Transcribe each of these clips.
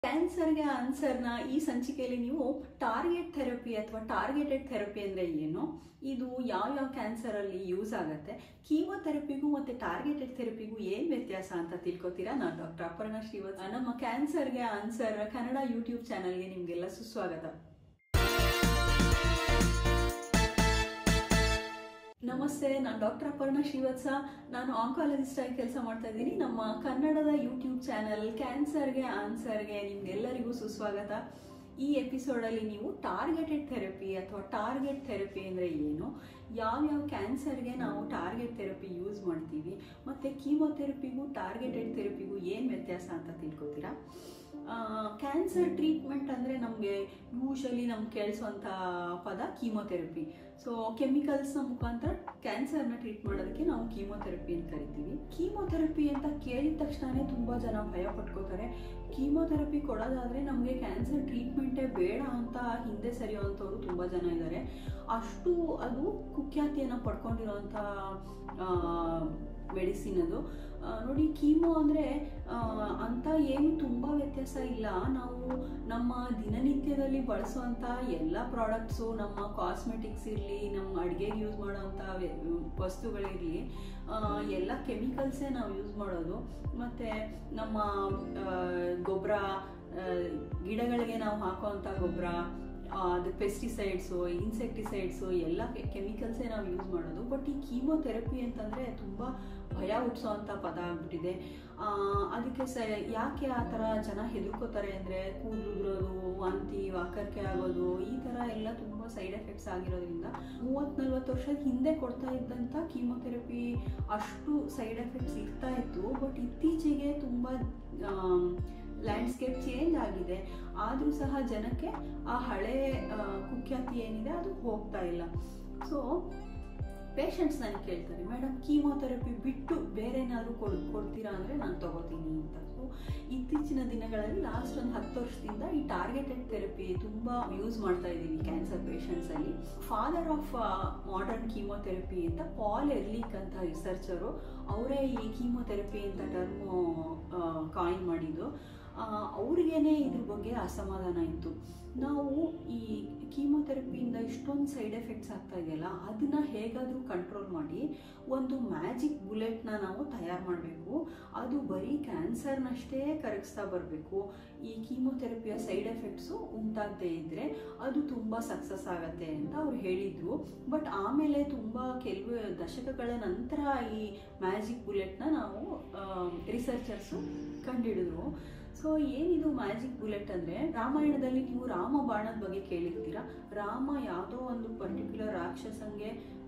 ಕ್ಯಾನ್ಸರ್ಗೆ ಆನ್ಸರ್ನ ಈ ಸಂಚಿಕೆಯಲ್ಲಿ ನೀವು ಟಾರ್ಗೆಟ್ ಥೆರಪಿ ಅಥವಾ ಟಾರ್ಗೆಟೆಡ್ ಥೆರಪಿ ಅಂದರೆ ಏನು ಇದು ಯಾವ ಯಾವ ಕ್ಯಾನ್ಸರಲ್ಲಿ ಯೂಸ್ ಆಗುತ್ತೆ ಕೀಮೋಥೆರಪಿಗೂ ಮತ್ತು ಟಾರ್ಗೆಟೆಡ್ ಥೆರಪಿಗೂ ಏನು ವ್ಯತ್ಯಾಸ ಅಂತ ತಿಳ್ಕೊತೀರಾ ನಾನು ಡಾಕ್ಟರ್ ಅಪರ್ಣ ಶ್ರೀವತ್ ನಮ್ಮ ಕ್ಯಾನ್ಸರ್ಗೆ ಆನ್ಸರ್ ಕನ್ನಡ ಯೂಟ್ಯೂಬ್ ಚಾನಲ್ಗೆ ನಿಮಗೆಲ್ಲ ಸುಸ್ವಾಗತ ನಮಸ್ತೆ ನಾನು ಡಾಕ್ಟರ್ ಅಪರ್ಣ ಶ್ರೀವತ್ಸ ನಾನು ಆಂಕಾಲಜಿಸ್ಟ್ ಆಗಿ ಕೆಲಸ ಮಾಡ್ತಾ ಇದ್ದೀನಿ ನಮ್ಮ ಕನ್ನಡದ ಯೂಟ್ಯೂಬ್ ಚಾನಲ್ ಕ್ಯಾನ್ಸರ್ಗೆ ಆನ್ಸರ್ಗೆ ನಿಮ್ಗೆಲ್ಲರಿಗೂ ಸುಸ್ವಾಗತ ಈ ಎಪಿಸೋಡಲ್ಲಿ ನೀವು ಟಾರ್ಗೆಟೆಡ್ ಥೆರಪಿ ಅಥವಾ ಟಾರ್ಗೆಟ್ ಥೆರಪಿ ಅಂದರೆ ಏನು ಯಾವ್ಯಾವ ಕ್ಯಾನ್ಸರ್ಗೆ ನಾವು ಟಾರ್ಗೆಟ್ ಥೆರಪಿ ಯೂಸ್ ಮಾಡ್ತೀವಿ ಮತ್ತು ಕೀಮೋಥೆರಪಿಗೂ ಟಾರ್ಗೆಟೆಡ್ ಥೆರಪಿಗೂ ಏನು ವ್ಯತ್ಯಾಸ ಅಂತ ತಿಳ್ಕೊತೀರಾ ಕ್ಯಾನ್ಸರ್ ಟ್ರೀಟ್ಮೆಂಟ್ ಅಂದರೆ ನಮಗೆ ಯೂಶಲಿ ನಮ್ಗೆ ಕೇಳಿಸುವಂಥ ಪದ ಕೀಮೋಥೆರಪಿ ಸೊ ಕೆಮಿಕಲ್ಸ್ನ ಮುಖಾಂತರ ಕ್ಯಾನ್ಸರ್ನ ಟ್ರೀಟ್ ಮಾಡೋದಕ್ಕೆ ನಾವು ಕೀಮೋಥೆರಪಿ ಅಂತ ಕರಿತೀವಿ ಕೀಮೋಥೆರಪಿ ಅಂತ ಕೇಳಿದ ತಕ್ಷಣನೇ ತುಂಬ ಜನ ಭಯ ಪಟ್ಕೋತಾರೆ ಕೀಮೋಥೆರಪಿ ಕೊಡೋದಾದರೆ ನಮಗೆ ಕ್ಯಾನ್ಸರ್ ಟ್ರೀಟ್ಮೆಂಟೇ ಬೇಡ ಅಂತ ಹಿಂದೆ ಸರಿಯುವಂಥವ್ರು ತುಂಬ ಜನ ಇದ್ದಾರೆ ಅಷ್ಟು ಅದು ಕುಖ್ಯಾತಿಯನ್ನು ಪಡ್ಕೊಂಡಿರೋಂಥ ಮೆಡಿಸಿನ್ ಅದು ನೋಡಿ ಕೀಮೋ ಅಂದರೆ ಅಂತ ಏನು ತುಂಬ ವ್ಯತ್ಯಾಸ ಇಲ್ಲ ನಾವು ನಮ್ಮ ದಿನನಿತ್ಯದಲ್ಲಿ ಬಳಸುವಂಥ ಎಲ್ಲ ಪ್ರಾಡಕ್ಟ್ಸು ನಮ್ಮ ಕಾಸ್ಮೆಟಿಕ್ಸ್ ಇರಲಿ ನಮ್ಮ ಅಡುಗೆಗೆ ಯೂಸ್ ಮಾಡೋವಂಥ ವಸ್ತುಗಳಿರಲಿ ಎಲ್ಲ ಕೆಮಿಕಲ್ಸೇ ನಾವು ಯೂಸ್ ಮಾಡೋದು ಮತ್ತು ನಮ್ಮ ಗೊಬ್ಬರ ಗಿಡಗಳಿಗೆ ನಾವು ಹಾಕೋವಂಥ ಗೊಬ್ಬರ ಅದು ಪೆಸ್ಟಿಸೈಡ್ಸು ಇನ್ಸೆಕ್ಟಿಸೈಡ್ಸು ಎಲ್ಲ ಕೆಮಿಕಲ್ಸೇ ನಾವು ಯೂಸ್ ಮಾಡೋದು ಬಟ್ ಈ ಕೀಮೋಥೆರಪಿ ಅಂತಂದರೆ ತುಂಬ ಭಯ ಹುಟ್ಟಿಸೋವಂಥ ಪದ ಆಗ್ಬಿಟ್ಟಿದೆ ಅದಕ್ಕೆ ಸ ಯಾಕೆ ಆ ಥರ ಜನ ಹೆದರ್ಕೋತಾರೆ ಅಂದರೆ ಕೂದಲುದ್ರೋದು ವಾಂತಿ ವಾಕರಿಕೆ ಆಗೋದು ಈ ಥರ ಎಲ್ಲ ತುಂಬ ಸೈಡ್ ಎಫೆಕ್ಟ್ಸ್ ಆಗಿರೋದ್ರಿಂದ ಮೂವತ್ತು ನಲ್ವತ್ತು ವರ್ಷದ ಹಿಂದೆ ಕೊಡ್ತಾ ಇದ್ದಂಥ ಕೀಮೋಥೆರಪಿ ಅಷ್ಟು ಸೈಡ್ ಎಫೆಕ್ಟ್ಸ್ ಇರ್ತಾ ಇತ್ತು ಬಟ್ ಇತ್ತೀಚೆಗೆ ತುಂಬ ಲ್ಯಾಂಡ್ಸ್ಕೇಪ್ ಚೇಂಜ್ ಆಗಿದೆ ಆದರೂ ಸಹ ಜನಕ್ಕೆ ಆ ಹಳೆ ಕುಖ್ಯಾತಿ ಏನಿದೆ ಅದು ಹೋಗ್ತಾ ಇಲ್ಲ ಸೊ ಪೇಷಂಟ್ಸ್ ನನಗೆ ಕೇಳ್ತಾರೆ ಮೇಡಮ್ ಕೀಮೋಥೆರಪಿ ಬಿಟ್ಟು ಬೇರೆ ಏನಾದರೂ ಕೊಡ್ ಕೊಡ್ತೀರಾ ಅಂದರೆ ನಾನು ತಗೋತೀನಿ ಅಂತ ಸೊ ಇತ್ತೀಚಿನ ದಿನಗಳಲ್ಲಿ ಲಾಸ್ಟ್ ಒಂದು ಹತ್ತು ವರ್ಷದಿಂದ ಈ ಟಾರ್ಗೆಟೆಡ್ ಥೆರಪಿ ತುಂಬ ಯೂಸ್ ಮಾಡ್ತಾ ಇದ್ದೀವಿ ಕ್ಯಾನ್ಸರ್ ಪೇಷಂಟ್ಸಲ್ಲಿ ಫಾದರ್ ಆಫ್ ಮಾಡರ್ನ್ ಕೀಮೋಥೆರಪಿ ಅಂತ ಪಾಲ್ ಎರ್ಲಿಕ್ ಅಂತ ರಿಸರ್ಚರು ಅವರೇ ಈ ಕೀಮೋಥೆರಪಿ ಅಂತ ಟರ್ಮು ಕಾಯಿನ್ ಮಾಡಿದ್ದು ಅವ್ರಿಗೇನೆ ಇದ್ರ ಬಗ್ಗೆ ಅಸಮಾಧಾನ ಇತ್ತು ನಾವು ಈ ಕೀಮೋಥೆರಪಿಯಿಂದ ಇಷ್ಟೊಂದು ಸೈಡ್ ಎಫೆಕ್ಟ್ಸ್ ಆಗ್ತಾ ಇದೆಯಲ್ಲ ಅದನ್ನ ಹೇಗಾದರೂ ಕಂಟ್ರೋಲ್ ಮಾಡಿ ಒಂದು ಮ್ಯಾಜಿಕ್ ಬುಲೆಟ್ನ ನಾವು ತಯಾರು ಮಾಡಬೇಕು ಅದು ಬರೀ ಕ್ಯಾನ್ಸರ್ನಷ್ಟೇ ಕರಗಿಸ್ತಾ ಬರಬೇಕು ಈ ಕೀಮೋಥೆರಪಿಯ ಸೈಡ್ ಎಫೆಕ್ಟ್ಸು ಉಂಟಾಗದೇ ಇದ್ದರೆ ಅದು ತುಂಬ ಸಕ್ಸಸ್ ಆಗತ್ತೆ ಅಂತ ಅವ್ರು ಹೇಳಿದರು ಬಟ್ ಆಮೇಲೆ ತುಂಬ ಕೆಲವು ದಶಕಗಳ ನಂತರ ಈ ಮ್ಯಾಜಿಕ್ ಬುಲೆಟ್ನ ನಾವು ರಿಸರ್ಚರ್ಸು ಕಂಡುಹಿಡಿದ್ರು ಸೊ ಏನಿದು ಮ್ಯಾಜಿಕ್ ಬುಲೆಟ್ ಅಂದರೆ ರಾಮಾಯಣದಲ್ಲಿ ನೀವು ರಾಮ ಬಾಣದ ಬಗ್ಗೆ ಕೇಳಿರ್ತೀರಾ ರಾಮ ಯಾವುದೋ ಒಂದು ಪರ್ಟಿಕ್ಯುಲರ್ ರಾಕ್ಷಸಂಗೆ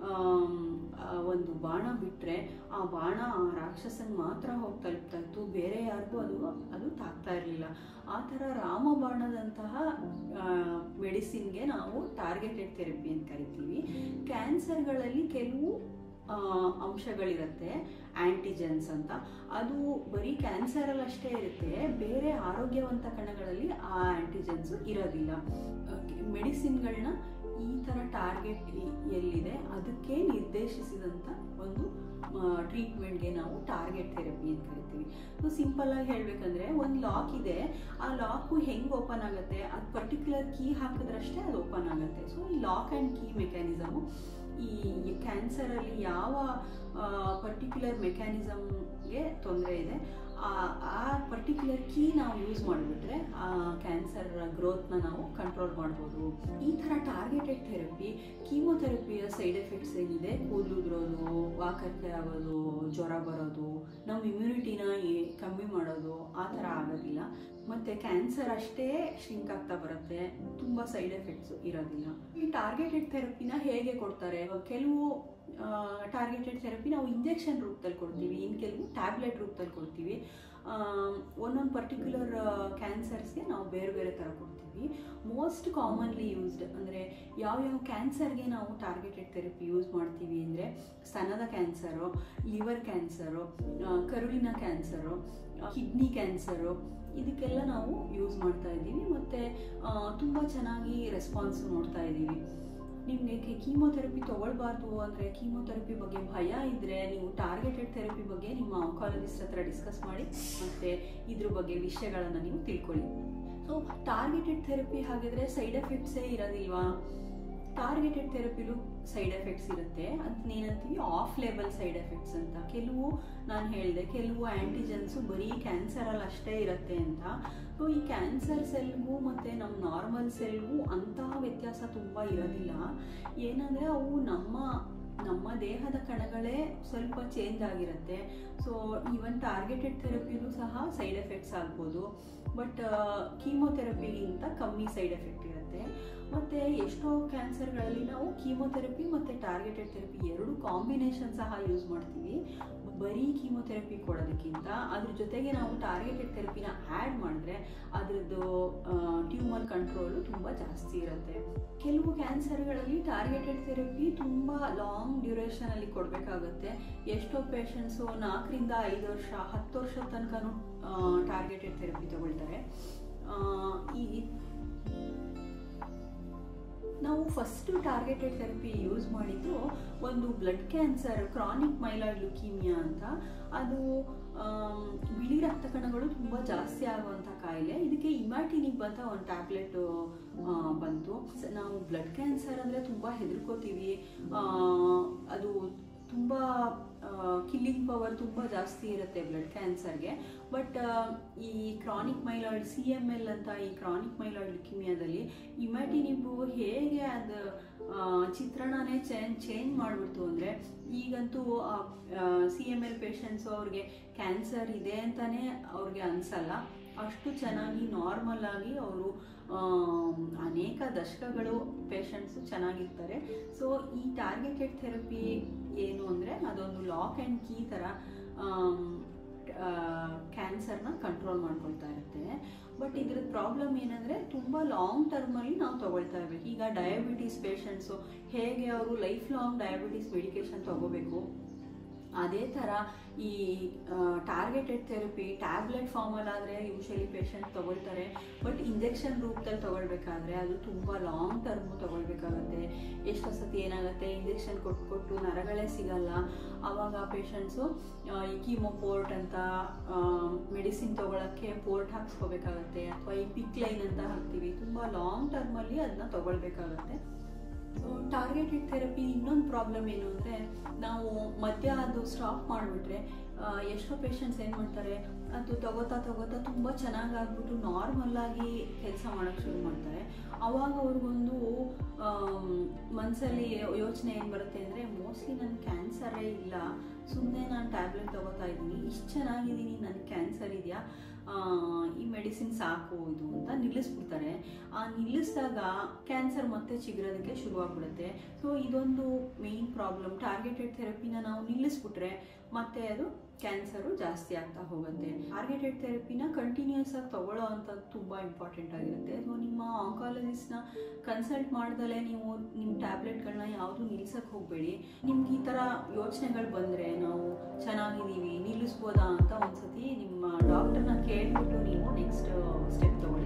ಒಂದು ಬಾಣ ಬಿಟ್ಟರೆ ಆ ಬಾಣ ಆ ರಾಕ್ಷಸಂಗೆ ಮಾತ್ರ ಹೋಗಿ ತಲುಪ್ತಾ ಇತ್ತು ಬೇರೆ ಯಾರಿಗೂ ಅದು ಅದು ತಾಕ್ತಾ ಇರಲಿಲ್ಲ ಆ ಥರ ರಾಮ ಬಾಣದಂತಹ ಮೆಡಿಸಿನ್ಗೆ ನಾವು ಟಾರ್ಗೆಟೆಡ್ ಥೆರಪಿ ಅಂತ ಕರಿತೀವಿ ಕ್ಯಾನ್ಸರ್ಗಳಲ್ಲಿ ಕೆಲವು ಅಂಶಗಳಿರುತ್ತೆ ಆಂಟಿಜೆನ್ಸ್ ಅಂತ ಅದು ಬರೀ ಕ್ಯಾನ್ಸರಲ್ಲಿ ಅಷ್ಟೇ ಇರುತ್ತೆ ಬೇರೆ ಆರೋಗ್ಯವಂತ ಕಣಗಳಲ್ಲಿ ಆ ಆಂಟಿಜೆನ್ಸು ಇರೋದಿಲ್ಲ ಮೆಡಿಸಿನ್ಗಳನ್ನ ಈ ಥರ ಟಾರ್ಗೆಟ್ ಎಲ್ಲಿದೆ ಅದಕ್ಕೆ ನಿರ್ದೇಶಿಸಿದಂಥ ಒಂದು ಟ್ರೀಟ್ಮೆಂಟ್ಗೆ ನಾವು ಟಾರ್ಗೆಟ್ ಥೆರಪಿ ಅಂತ ಕರಿತೀವಿ ಸೊ ಸಿಂಪಲ್ಲಾಗಿ ಹೇಳಬೇಕಂದ್ರೆ ಒಂದು ಲಾಕ್ ಇದೆ ಆ ಲಾಕು ಹೆಂಗೆ ಓಪನ್ ಆಗುತ್ತೆ ಅದು ಪರ್ಟಿಕ್ಯುಲರ್ ಕೀ ಹಾಕಿದ್ರಷ್ಟೇ ಅದು ಓಪನ್ ಆಗುತ್ತೆ ಸೊ ಈ ಲಾಕ್ ಆ್ಯಂಡ್ ಕೀ ಮೆಕ್ಯಾನಿಸಮು ಈ ಕ್ಯಾನ್ಸರಲ್ಲಿ ಯಾವ ಪರ್ಟಿಕ್ಯುಲರ್ ಮೆಕ್ಯಾನಿಸಮ್ಗೆ ತೊಂದರೆ ಇದೆ ಆ ಪರ್ಟಿಕ್ಯುಲರ್ ಕೀ ನಾವು ಯೂಸ್ ಮಾಡಿಬಿಟ್ರೆ ಆ ಕ್ಯಾನ್ಸರ್ ಗ್ರೋತ್ನ ನಾವು ಕಂಟ್ರೋಲ್ ಮಾಡ್ಬೋದು ಈ ಥರ ಟಾರ್ಗೆಟೆಡ್ ಥೆರಪಿ ಕೀಮೋಥೆರಪಿಯ ಸೈಡ್ ಎಫೆಕ್ಟ್ಸ್ ಏನಿದೆ ಕೂದಲುದ್ರೋದು ವಾಕರಿಕೆ ಆಗೋದು ಜ್ವರ ಬರೋದು ನಮ್ಮ ಇಮ್ಯುನಿಟಿನ ಕಮ್ಮಿ ಮಾಡೋದು ಆ ಥರ ಆಗೋದಿಲ್ಲ ಮತ್ತು ಕ್ಯಾನ್ಸರ್ ಅಷ್ಟೇ ಶ್ರಿಂಕ್ ಆಗ್ತಾ ಬರುತ್ತೆ ತುಂಬ ಸೈಡ್ ಎಫೆಕ್ಟ್ಸು ಇರೋದಿಲ್ಲ ಈ ಟಾರ್ಗೆಟೆಡ್ ಥೆರಪಿನ ಹೇಗೆ ಕೊಡ್ತಾರೆ ಕೆಲವು ಟಾರ್ಗೆಟೆಡ್ ಥೆರಪಿ ನಾವು ಇಂಜೆಕ್ಷನ್ ರೂಪದಲ್ಲಿ ಕೊಡ್ತೀವಿ ಇನ್ನು ಕೆಲವು ಟ್ಯಾಬ್ಲೆಟ್ ರೂಪದಲ್ಲಿ ಕೊಡ್ತೀವಿ ಒಂದೊಂದು ಪರ್ಟಿಕ್ಯುಲರ್ ಕ್ಯಾನ್ಸರ್ಸ್ಗೆ ನಾವು ಬೇರೆ ಬೇರೆ ಥರ ಕೊಡ್ತೀವಿ ಮೋಸ್ಟ್ ಕಾಮನ್ಲಿ ಯೂಸ್ಡ್ ಅಂದರೆ ಯಾವ್ಯಾವ ಕ್ಯಾನ್ಸರ್ಗೆ ನಾವು ಟಾರ್ಗೆಟೆಡ್ ಥೆರಪಿ ಯೂಸ್ ಮಾಡ್ತೀವಿ ಅಂದರೆ ಸ್ತನದ ಕ್ಯಾನ್ಸರು ಲಿವರ್ ಕ್ಯಾನ್ಸರು ಕರುಳಿನ ಕ್ಯಾನ್ಸರು ಕಿಡ್ನಿ ಕ್ಯಾನ್ಸರು ಇದಕ್ಕೆಲ್ಲ ನಾವು ಯೂಸ್ ಮಾಡ್ತಾ ಇದ್ದೀವಿ ಮತ್ತು ತುಂಬ ಚೆನ್ನಾಗಿ ರೆಸ್ಪಾನ್ಸ್ ನೋಡ್ತಾ ಇದ್ದೀವಿ ನಿಮಗೆ ಕೀಮೋಥೆರಪಿ ತೊಗೊಳ್ಬಾರ್ದು ಅಂದರೆ ಕೀಮೋಥೆರಪಿ ಬಗ್ಗೆ ಭಯ ಇದ್ದರೆ ನೀವು ಟಾರ್ಗೆಟೆಡ್ ಥೆರಪಿ ಬಗ್ಗೆ ನಿಮ್ಮ ಆಂಕಾಲಜಿಸ್ಟ್ ಹತ್ರ ಡಿಸ್ಕಸ್ ಮಾಡಿ ಮತ್ತು ಇದ್ರ ಬಗ್ಗೆ ವಿಷಯಗಳನ್ನು ನೀವು ತಿಳ್ಕೊಳ್ಳಿ ಸೊ ಟಾರ್ಗೆಟೆಡ್ ಥೆರಪಿ ಹಾಗಿದ್ರೆ ಸೈಡ್ ಎಫೆಕ್ಟ್ಸೇ ಇರೋದಿಲ್ವಾ ಟಾರ್ಗೆಟೆಡ್ ಥೆರಪಿಲೂ ಸೈಡ್ ಎಫೆಕ್ಟ್ಸ್ ಇರುತ್ತೆ ಅಂತ ಏನಂತೀವಿ ಆಫ್ ಲೇಬಲ್ ಸೈಡ್ ಎಫೆಕ್ಟ್ಸ್ ಅಂತ ಕೆಲವು ನಾನು ಹೇಳಿದೆ ಕೆಲವು ಆ್ಯಂಟಿಜನ್ಸು ಬರೀ ಕ್ಯಾನ್ಸರಲ್ಲಿ ಅಷ್ಟೇ ಇರುತ್ತೆ ಅಂತ ಸೊ ಈ ಕ್ಯಾನ್ಸರ್ ಸೆಲ್ಗೂ ಮತ್ತು ನಮ್ಮ ನಾರ್ಮಲ್ ಸೆಲ್ಗೂ ಅಂತಹ ವ್ಯತ್ಯಾಸ ತುಂಬ ಇರೋದಿಲ್ಲ ಏನಂದರೆ ಅವು ನಮ್ಮ ನಮ್ಮ ದೇಹದ ಕಣಗಳೇ ಸ್ವಲ್ಪ ಚೇಂಜ್ ಆಗಿರುತ್ತೆ ಸೊ ಈವನ್ ಟಾರ್ಗೆಟೆಡ್ ಥೆರಪಿಲೂ ಸಹ ಸೈಡ್ ಎಫೆಕ್ಟ್ಸ್ ಆಗ್ಬೋದು ಬಟ್ ಕೀಮೋಥೆರಪಿಗಿಂತ ಕಮ್ಮಿ ಸೈಡ್ ಎಫೆಕ್ಟ್ ಇರುತ್ತೆ ಮತ್ತು ಎಷ್ಟೋ ಕ್ಯಾನ್ಸರ್ಗಳಲ್ಲಿ ನಾವು ಕೀಮೋಥೆರಪಿ ಮತ್ತು ಟಾರ್ಗೆಟೆಡ್ ಥೆರಪಿ ಎರಡು ಕಾಂಬಿನೇಷನ್ ಸಹ ಯೂಸ್ ಮಾಡ್ತೀವಿ ಬರೀ ಕೀಮೋಥೆರಪಿ ಕೊಡೋದಕ್ಕಿಂತ ಅದ್ರ ಜೊತೆಗೆ ನಾವು ಟಾರ್ಗೆಟೆಡ್ ಥೆರಪಿನ ಆ್ಯಡ್ ಮಾಡಿದ್ರೆ ಅದರದ್ದು ಟ್ಯೂಮರ್ ಕಂಟ್ರೋಲು ತುಂಬ ಜಾಸ್ತಿ ಇರುತ್ತೆ ಕೆಲವು ಕ್ಯಾನ್ಸರ್ಗಳಲ್ಲಿ ಟಾರ್ಗೆಟೆಡ್ ಥೆರಪಿ ತುಂಬ ಲಾಂಗ್ ಡ್ಯೂರೇಷನಲ್ಲಿ ಕೊಡಬೇಕಾಗತ್ತೆ ಎಷ್ಟೋ ಪೇಷಂಟ್ಸು ನಾಲ್ಕರಿಂದ ಐದು ವರ್ಷ ಹತ್ತು ವರ್ಷದ ತನಕನೂ ಟಾರ್ಗೆಟೆಡ್ ಥೆರಪಿ ತಗೊಳ್ತಾರೆ ಈ ನಾವು ಫಸ್ಟ್ ಟಾರ್ಗೆಟೆಡ್ ಥೆರಪಿ ಯೂಸ್ ಮಾಡಿದ್ದು ಒಂದು blood cancer chronic myeloid leukaemia ಅಂತ ಅದು ಬಿಳಿ ರಕ್ತ ಕಣಗಳು ತುಂಬ ಜಾಸ್ತಿ ಆಗುವಂಥ ಕಾಯಿಲೆ ಇದಕ್ಕೆ ಇಮ್ಯಾಟಿನಿಕ್ ಅಂತ ಒಂದು ಟ್ಯಾಬ್ಲೆಟ್ ಬಂತು ನಾವು ಬ್ಲಡ್ ಕ್ಯಾನ್ಸರ್ ಅಂದರೆ ತುಂಬ ಹೆದರ್ಕೋತೀವಿ ಅದು ತುಂಬ ಕಿಲ್ಲಿಂಗ್ ಪವರ್ ತುಂಬ ಜಾಸ್ತಿ ಇರುತ್ತೆ ಬ್ಲಡ್ ಕ್ಯಾನ್ಸರ್ಗೆ ಬಟ್ ಈ chronic myeloid C M L ಅಂತ ಈ ಕ್ರಾನಿಕ್ ಮೈಲಾಯ್ಡ್ ಲ್ಯುಕಿಮಿಯಾದಲ್ಲಿ ಇಮ್ಯಾಟಿನಿಬು ಹೇಗೆ ಅದು ಚಿತ್ರಣನೇ ಚೇಂಜ್ ಚೇಂಜ್ ಮಾಡಿಬಿಡ್ತು ಅಂದರೆ ಈಗಂತೂ ಸಿ ಎಮ್ ಎಲ್ ಪೇಷಂಟ್ಸು ಅವ್ರಿಗೆ ಕ್ಯಾನ್ಸರ್ ಇದೆ ಅಂತಲೇ ಅವ್ರಿಗೆ ಅನಿಸಲ್ಲ ಅಷ್ಟು ಚೆನ್ನಾಗಿ ನಾರ್ಮಲ್ ಆಗಿ ಅವರು ಅನೇಕ ದಶಕಗಳು ಪೇಷಂಟ್ಸು ಚೆನ್ನಾಗಿರ್ತಾರೆ ಸೊ ಈ ಟಾರ್ಗೆಟೆಡ್ ಥೆರಪಿ ಏನು ಅಂದರೆ ಅದೊಂದು ಲಾಕ್ ಆ್ಯಂಡ್ ಕೀ ಥರ ಕ್ಯಾನ್ಸರ್ನ ಕಂಟ್ರೋಲ್ ಮಾಡ್ಕೊಳ್ತಾ ಇರುತ್ತೆ ಬಟ್ ಇದ್ರ ಪ್ರಾಬ್ಲಮ್ ಏನಂದರೆ ತುಂಬ ಲಾಂಗ್ ಟರ್ಮಲ್ಲಿ ನಾವು ತೊಗೊಳ್ತಾ ಇರಬೇಕು ಈಗ ಡಯಾಬಿಟೀಸ್ ಪೇಷಂಟ್ಸು ಹೇಗೆ ಅವರು ಲೈಫ್ ಲಾಂಗ್ ಡಯಾಬಿಟೀಸ್ ಮೆಡಿಕೇಶನ್ ತೊಗೋಬೇಕು ಅದೇ ಥರ ಈ ಟಾರ್ಗೆಟೆಡ್ ಥೆರಪಿ ಟ್ಯಾಬ್ಲೆಟ್ ಫಾರ್ಮಲ್ಲಾದರೆ ಯೂಶಲಿ ಪೇಷಂಟ್ ತೊಗೊಳ್ತಾರೆ ಬಟ್ ಇಂಜೆಕ್ಷನ್ ರೂಪದಲ್ಲಿ ತೊಗೊಳ್ಬೇಕಾದ್ರೆ ಅದು ತುಂಬ ಲಾಂಗ್ ಟರ್ಮು ತೊಗೊಳ್ಬೇಕಾಗತ್ತೆ ಎಷ್ಟೋ ಸತಿ ಏನಾಗುತ್ತೆ ಇಂಜೆಕ್ಷನ್ ಕೊಟ್ಟು ಕೊಟ್ಟು ನರಗಳೇ ಸಿಗಲ್ಲ ಆವಾಗ ಪೇಷಂಟ್ಸು ಈ ಕೀಮೋಪೋರ್ಟ್ ಅಂತ ಮೆಡಿಸಿನ್ ತೊಗೊಳಕ್ಕೆ ಪೋರ್ಟ್ ಹಾಕ್ಸ್ಕೋಬೇಕಾಗತ್ತೆ ಅಥವಾ ಈ ಪಿಕ್ ಲೈನ್ ಅಂತ ಹಾಕ್ತೀವಿ ತುಂಬ ಲಾಂಗ್ ಟರ್ಮಲ್ಲಿ ಅದನ್ನ ತೊಗೊಳ್ಬೇಕಾಗತ್ತೆ ಸೊ ಟಾರ್ಗೆಟೆಡ್ ಥೆರಪಿ ಇನ್ನೊಂದು ಪ್ರಾಬ್ಲಮ್ ಏನು ಅಂದರೆ ನಾವು ಮಧ್ಯ ಅದು ಸ್ಟಾಪ್ ಮಾಡಿಬಿಟ್ರೆ ಎಷ್ಟೋ ಪೇಷಂಟ್ಸ್ ಏನು ಮಾಡ್ತಾರೆ ಅದು ತಗೋತಾ ತಗೋತಾ ತುಂಬ ಚೆನ್ನಾಗಿ ಆಗ್ಬಿಟ್ಟು ನಾರ್ಮಲ್ಲಾಗಿ ಕೆಲಸ ಮಾಡೋಕ್ಕೆ ಶುರು ಮಾಡ್ತಾರೆ ಆವಾಗ ಅವ್ರಿಗೊಂದು ಮನಸ್ಸಲ್ಲಿ ಯೋಚನೆ ಏನು ಬರುತ್ತೆ ಅಂದರೆ ಮೋಸ್ಟ್ಲಿ ನನ್ನ ಕ್ಯಾನ್ಸರೇ ಇಲ್ಲ ಸುಮ್ಮನೆ ನಾನು ಟ್ಯಾಬ್ಲೆಟ್ ತಗೋತಾ ಇದ್ದೀನಿ ಇಷ್ಟು ಚೆನ್ನಾಗಿದ್ದೀನಿ ನನಗೆ ಕ್ಯಾನ್ಸರ್ ಇದೆಯಾ ಈ ಮೆಡಿಸಿನ್ ಸಾಕು ಇದು ಅಂತ ನಿಲ್ಲಿಸ್ಬಿಡ್ತಾರೆ ಆ ನಿಲ್ಲಿಸಿದಾಗ ಕ್ಯಾನ್ಸರ್ ಮತ್ತೆ ಚಿಗುರೋದಕ್ಕೆ ಶುರುವಾಗ್ಬಿಡುತ್ತೆ ಸೊ ಇದೊಂದು ಮೇನ್ ಪ್ರಾಬ್ಲಮ್ ಟಾರ್ಗೆಟೆಡ್ ಥೆರಪಿನ ನಾವು ನಿಲ್ಲಿಸ್ಬಿಟ್ರೆ ಮತ್ತೆ ಅದು ಕ್ಯಾನ್ಸರು ಜಾಸ್ತಿ ಆಗ್ತಾ ಹೋಗುತ್ತೆ ಟಾರ್ಗೆಟೆಡ್ ಥೆರಪಿನ ಕಂಟಿನ್ಯೂಸ್ ಆಗಿ ತಗೊಳ್ಳೋ ಅಂಥದ್ದು ತುಂಬ ಇಂಪಾರ್ಟೆಂಟ್ ಆಗಿರುತ್ತೆ ಸೊ ನಿಮ್ಮ ಆಂಕಾಲಜಿಸ್ಟ್ನ ಕನ್ಸಲ್ಟ್ ಮಾಡ್ದಲೇ ನೀವು ನಿಮ್ಮ ಟ್ಯಾಬ್ಲೆಟ್ಗಳನ್ನ ಯಾವುದು ನಿಲ್ಸಕ್ಕೆ ಹೋಗಬೇಡಿ ನಿಮ್ಗೆ ಈ ಥರ ಯೋಚನೆಗಳು ಬಂದರೆ ನಾವು ಚೆನ್ನಾಗಿದ್ದೀವಿ ನಿಲ್ಲಿಸ್ಬೋದಾ ಅಂತ ಒಂದ್ಸತಿ ನಿಮ್ಮ ಡಾಕ್ಟರ್ನ ಕೇಳ್ಬಿಟ್ಟು ನೀವು ನೆಕ್ಸ್ಟ್ ಸ್ಟೆಪ್ ತಗೊಳ್ಳಿ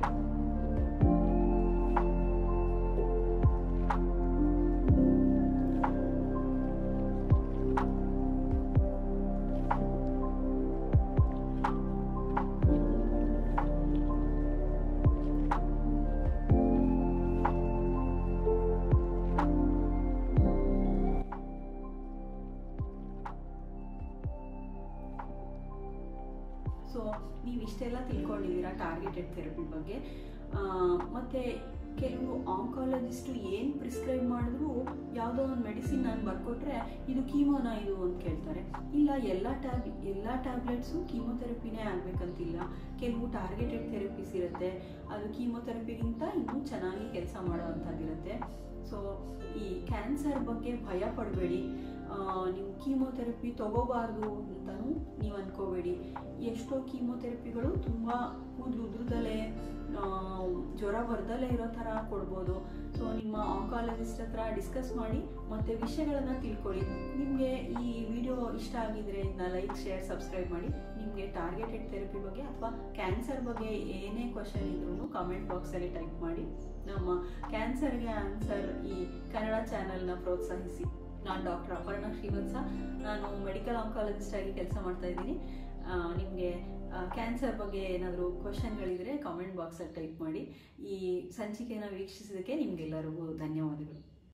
ಸೊ ನೀವು ಇಷ್ಟೆಲ್ಲ ತಿಳ್ಕೊಂಡಿದ್ದೀರಾ ಟಾರ್ಗೆಟೆಡ್ ಥೆರಪಿ ಬಗ್ಗೆ ಮತ್ತು ಕೆಲವು ಆಂಕಾಲಜಿಸ್ಟು ಏನು ಪ್ರಿಸ್ಕ್ರೈಬ್ ಮಾಡಿದ್ರು ಯಾವುದೋ ಒಂದು ಮೆಡಿಸಿನ್ ನಾನು ಬರ್ಕೊಟ್ರೆ ಇದು ಕೀಮೋನಾ ಇದು ಅಂತ ಕೇಳ್ತಾರೆ ಇಲ್ಲ ಎಲ್ಲ ಟ್ಯಾಬ್ ಎಲ್ಲ ಟ್ಯಾಬ್ಲೆಟ್ಸು ಕೀಮೋಥೆರಪಿನೇ ಆಗಬೇಕಂತಿಲ್ಲ ಕೆಲವು ಟಾರ್ಗೆಟೆಡ್ ಥೆರಪೀಸ್ ಇರುತ್ತೆ ಅದು ಕೀಮೋಥೆರಪಿಗಿಂತ ಇನ್ನೂ ಚೆನ್ನಾಗಿ ಕೆಲಸ ಮಾಡೋವಂಥದ್ದಿರುತ್ತೆ ಸೊ ಈ ಕ್ಯಾನ್ಸರ್ ಬಗ್ಗೆ ಭಯ ಪಡಬೇಡಿ ನೀವು ಕೀಮೋಥೆರಪಿ ತಗೋಬಾರ್ದು ಅಂತಲೂ ನೀವು ಅನ್ಕೋಬೇಡಿ ಎಷ್ಟೋ ಕೀಮೋಥೆರಪಿಗಳು ತುಂಬ ಕೂದಲು ಉದುರ್ದಲೇ ಜ್ವರ ಬರ್ದಲೇ ಇರೋ ಥರ ಕೊಡ್ಬೋದು ಸೊ ನಿಮ್ಮ ಆಂಕಾಲಜಿಸ್ಟ್ ಹತ್ರ ಡಿಸ್ಕಸ್ ಮಾಡಿ ಮತ್ತು ವಿಷಯಗಳನ್ನು ತಿಳ್ಕೊಳ್ಳಿ ನಿಮಗೆ ಈ ವಿಡಿಯೋ ಇಷ್ಟ ಆಗಿದ್ರೆ ಇದನ್ನ ಲೈಕ್ ಶೇರ್ ಸಬ್ಸ್ಕ್ರೈಬ್ ಮಾಡಿ ನಿಮಗೆ ಟಾರ್ಗೆಟೆಡ್ ಥೆರಪಿ ಬಗ್ಗೆ ಅಥವಾ ಕ್ಯಾನ್ಸರ್ ಬಗ್ಗೆ ಏನೇ ಕ್ವಶನ್ ಇದ್ರೂ ಕಾಮೆಂಟ್ ಬಾಕ್ಸಲ್ಲಿ ಟೈಪ್ ಮಾಡಿ ನಮ್ಮ ಕ್ಯಾನ್ಸರ್ಗೆ ಆನ್ಸರ್ ಈ ಕನ್ನಡ ಚಾನೆಲ್ನ ಪ್ರೋತ್ಸಾಹಿಸಿ ನಾನು ಡಾಕ್ಟರ್ ಅಪರ್ಣ ಶ್ರೀವತ್ಸ ನಾನು ಮೆಡಿಕಲ್ ಆಂಕಾಲಜಿಸ್ಟ್ ಆಗಿ ಕೆಲಸ ಮಾಡ್ತಾ ಇದ್ದೀನಿ ನಿಮಗೆ ಕ್ಯಾನ್ಸರ್ ಬಗ್ಗೆ ಏನಾದರೂ ಕ್ವಶನ್ಗಳಿದ್ರೆ ಕಾಮೆಂಟ್ ಬಾಕ್ಸಲ್ಲಿ ಟೈಪ್ ಮಾಡಿ ಈ ಸಂಚಿಕೆನ ವೀಕ್ಷಿಸಿದ್ದಕ್ಕೆ ನಿಮಗೆಲ್ಲರಿಗೂ ಧನ್ಯವಾದಗಳು